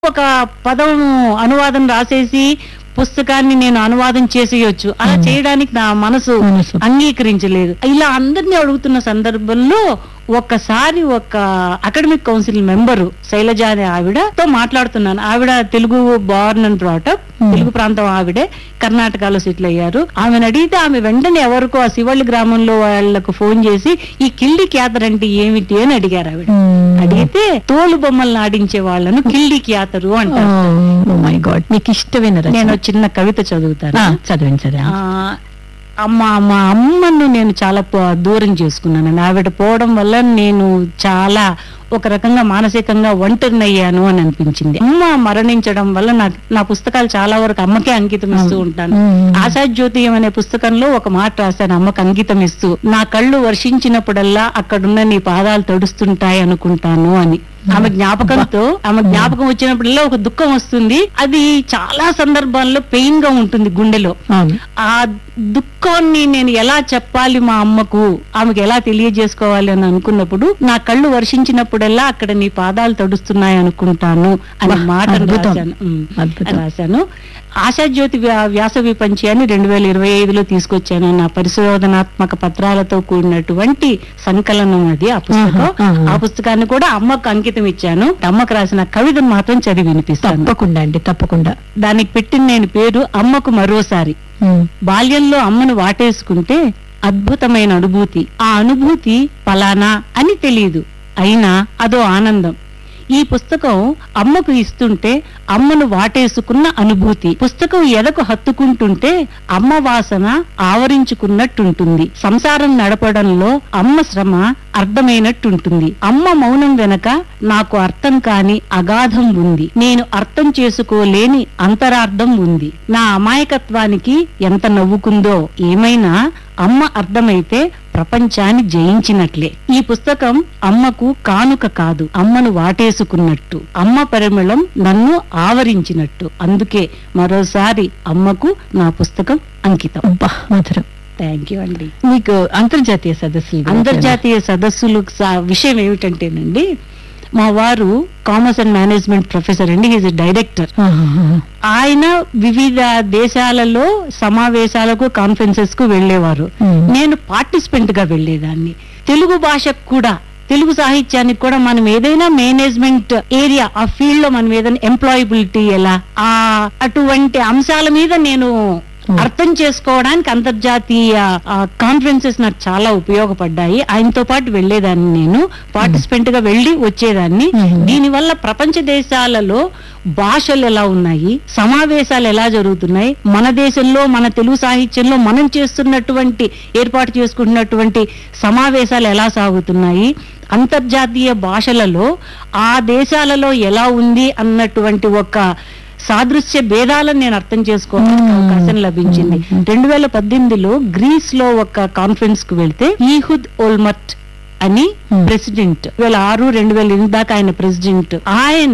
ఒక పదం అనువాదం రాసేసి పుస్తకాన్ని నేను అనువాదం చేసేయొచ్చు అలా చేయడానికి నా మనసు మనసు. అంగీకరించలేదు ఇలా అందరినీ అడుగుతున్న సందర్భంలో ఒక్కసారి ఒక అకాడమిక్ కౌన్సిల్ మెంబరు శైలజ అనే ఆవిడతో మాట్లాడుతున్నాను ఆవిడ Telugu born and brought up Telugu ప్రాంతం ఆవిడే కర్ణాటకలో సెటిల్ అయ్యారు ఆమెను అడిగితే ఆమె వెంటనే ఎవరికో ఆ శివళ్ళి గ్రామంలో వాళ్ళకు ఫోన్ చేసి ఈ కిల్లి క్యాతర్ అంటే ఏమిటి అని అడిగారు ఆవిడ అడిగితే తోలు బొమ్మలను ఆడించే వాళ్ళను కిల్లి క్యాతరు అంటారు మై గాడ్ మీకు ఇష్టమైన రచన నేను చిన్న కవిత చదువుతాను ఆ, చదవండి చదవండి ఆ, అమ్మ మా అమ్మను నేను చాలా ప- దూరం చేసుకున్నాను ఆవిడ పోవడం వల్ల నేను చాలా ఒక రకంగా మానసికంగా ఒంటరినయ్యాను అని అనిపించింది అమ్మ మరణించడం వల్ల నాకు నా పుస్తకాలు చాలా వరకు అమ్మకే అంకితం ఇస్తూ ఉంటాను మ్మ్. ఆశాజ్యోతియం అనే పుస్తకంలో ఒక మాట రాశాను అమ్మకు అంకితం ఇస్తూ నా కళ్ళు వర్షించినప్పుడల్లా అక్కడున్న నీ పాదాలు తడుస్తుంటాయి అనుకుంటాను అని ఆమె జ్ఞాపకంతో ఆమె జ్ఞాపకం వచ్చినప్పుడల్లా ఒక దుఃఖం వస్తుంది అది చాలా సందర్భాల్లో పెయిన్ గా ఉంటుంది గుండెలో అవును ఆ దుఃఖాన్ని నేను ఎలా చెప్పాలి మా అమ్మకు ఆమెకు ఎలా తెలియజేసుకోవాలి అని అనుకున్నప్పుడు నా కళ్ళు వర్షించినప్పుడల్లా అక్కడ నీ పాదాలు తడుస్తున్నాయి అనుకుంటాను అనే వాహ్, మాట అద్భుతం. రాశాను ఉమ్. అద్భుతం. రాశాను ఆశాజ్యోతి వ్యా- వ్యాస విపంచి అని రెండు వేల ఇరవై ఐదులో తీసుకొచ్చాను నా పరిశోధనాత్మక పత్రాలతో కూడినటువంటి సంకలనం అది ఆ పుస్తకం ఆహా, ఆహా. ఆ పుస్తకాన్ని కూడా అమ్మకు అంకితం ఇచ్చాను అమ్మకు రాసిన కవితను మాత్రం చదివి వినిపిస్తాను తప్పకుండా అండి తప్పకుండా దానికి పెట్టిన నేను పేరు అమ్మకు మరోసారి ఉమ్. బాల్యంలో అమ్మను వాటేసుకుంటే అద్భుతమైన అనుభూతి ఆ అనుభూతి పలానా అని తెలియదు అయినా అదో ఆనందం ఈ పుస్తకం అమ్మకు ఇస్తుంటే అమ్మను వాటేసుకున్న అనుభూతి పుస్తకం ఎదకు హత్తుకుంటుంటే అమ్మ వాసన ఆవరించుకున్నట్టుంటుంది సంసారం నడపడంలో అమ్మ శ్రమ అర్థమైనట్టుంటుంది అమ్మ మౌనం వెనక నాకు అర్థం కాని అగాధం ఉంది నేను అర్థం చేసుకోలేని అంతరార్థం ఉంది నా అమాయకత్వానికి ఎంత నవ్వుకుందో ఏమైనా అమ్మ అర్థమైతే ప్రపంచాన్ని జయించినట్లే ఈ పుస్తకం అమ్మకు కానుక కాదు అమ్మను వాటేసుకున్నట్టు అమ్మ పరిమళం నన్ను ఆవరించినట్టు అందుకే మరోసారి అమ్మకు నా పుస్తకం అంకితం అబ్బా మధురం థ్యాంక్ యూ అండి మీకు అంతర్జాతీయ సదస్సులు గురించి అంతర్జాతీయ సదస్సులు స- విషయం ఏమిటంటేనండి మా వారు కామర్స్ అండ్ మేనేజ్మెంట్ ప్రొఫెసర్ అండి ఈజ్ డైరెక్టర్ ఆహాహా. ఆయన వివిధ దేశాలలో సమావేశాలకు కాన్ఫరెన్సెస్ కు వెళ్లేవారు Hmm. నేను పార్టిసిపెంట్ గా వెళ్లేదాన్ని తెలుగు భాషకు కూడా తెలుగు సాహిత్యానికి కూడా మనం ఏదైనా మేనేజ్మెంట్ ఏరియా ఆ ఫీల్డ్ లో మనం ఏదైనా ఎంప్లాయబిలిటీ ఎలా ఆ అటువంటి అంశాల మీద నేను అర్థం చేసుకోవడానికి అంతర్జాతీయ కాన్ఫరెన్సెస్ నాకు చాలా ఉపయోగపడ్డాయి ఆయనతో పాటు వెళ్లేదాన్ని నేను పార్టిసిపెంట్ గా వెళ్లి వచ్చేదాన్ని Mhm. దీనివల్ల ప్రపంచ దేశాలలో భాషలు ఎలా ఉన్నాయి సమావేశాలు ఎలా జరుగుతున్నాయి మన దేశంలో మన తెలుగు సాహిత్యంలో మనం చేస్తున్నటువంటి ఏర్పాటు చేసుకుంటున్నటువంటి సమావేశాలు ఎలా సాగుతున్నాయి అంతర్జాతీయ భాషలలో ఆ దేశాలలో ఎలా ఉంది అన్నటువంటి ఒక సాదృశ్య భేదాలను నేను అర్థం చేసుకోవడానికి Hmm. అవకాశం లభించింది Hmm. రెండు వేల పద్దెనిమిదిలో గ్రీస్ లో ఒక కాన్ఫరెన్స్ కు వెళ్తే ఈహుద్ ఓల్మర్ట్ అని Hmm. ప్రెసిడెంట్ వేల ఆరు రెండు వేల ఎనిమిది దాకా ఆయన ప్రెసిడెంట్ ఆయన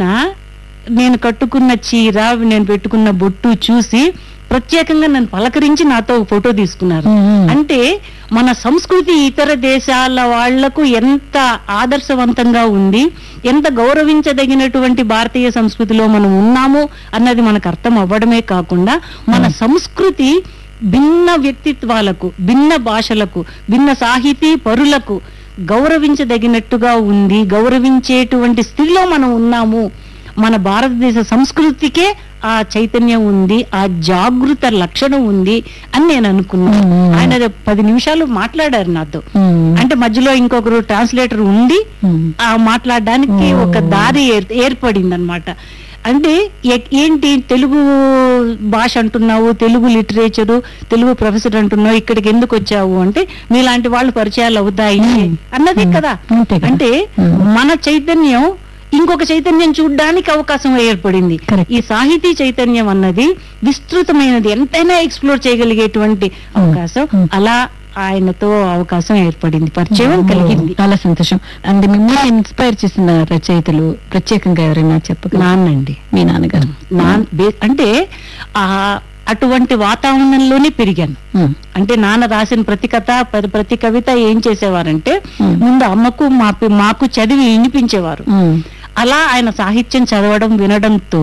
నేను కట్టుకున్న చీర నేను పెట్టుకున్న బొట్టు చూసి ప్రత్యేకంగా నన్ను పలకరించి నాతో ఒక ఫోటో తీసుకున్నారు ఉమ్. అంటే మన సంస్కృతి ఇతర దేశాల వాళ్లకు ఎంత ఆదర్శవంతంగా ఉంది ఎంత గౌరవించదగినటువంటి భారతీయ సంస్కృతిలో మనం ఉన్నాము అన్నది మనకు అర్థం అవ్వడమే కాకుండా మన సంస్కృతి భిన్న వ్యక్తిత్వాలకు భిన్న భాషలకు భిన్న సాహితీ పరులకు గౌరవించదగినట్టుగా ఉంది గౌరవించేటువంటి స్థితిలో మనం ఉన్నాము మన భారతదేశ సంస్కృతికే ఆ చైతన్యం ఉంది ఆ జాగృత లక్షణం ఉంది అని నేను అనుకున్నాను మ్మ్. ఆయన అది పది నిమిషాలు మాట్లాడారు నాతో ఉమ్. అంటే మధ్యలో ఇంకొకరు ట్రాన్స్లేటర్ ఉండి ఉమ్. ఆ మాట్లాడడానికి ఓ. ఒక దారి ఏర్- ఏర్పడింది అనమాట అంటే ఏ- ఏంటి తెలుగు భాష అంటున్నావు తెలుగు లిటరేచరు తెలుగు ప్రొఫెసర్ అంటున్నావు ఇక్కడికి ఎందుకు వచ్చావు అంటే మీలాంటి వాళ్ళు పరిచయాలు అవుతాయి మ్మ్. అన్నదే కదా అంతే కదా. అంటే మ్మ్. మన చైతన్యం ఇంకొక చైతన్యం చూడడానికి అవకాశం ఏర్పడింది Correct. ఈ సాహితీ చైతన్యం అన్నది విస్తృతమైనది ఎంతైనా ఎక్స్ప్లోర్ చేయగలిగేటువంటి అవకాశం మ్మ్. అలా ఆయనతో అవకాశం ఏర్పడింది పరిచయం కలిగింది చాలా సంతోషం అండ్ మిమ్మల్ని ఇన్స్పైర్ చేసిన రచయితలు ప్రత్యేకంగా ఎవరైనా చెప్పగలరా నాన్నండి మీ నాన్నగారు నాన్ బే- అంటే ఆ అటువంటి వాతావరణంలోనే పెరిగాను ఉమ్. అంటే నాన్న రాసిన ప్రతి కథ ప్ర- ప్రతి కవిత ఏం చేసేవారంటే Hmm. ముందు అమ్మకు మా పి- మాకు చదివి వినిపించేవారు ఉమ్. అలా ఆయన సాహిత్యం చదవడం వినడంతో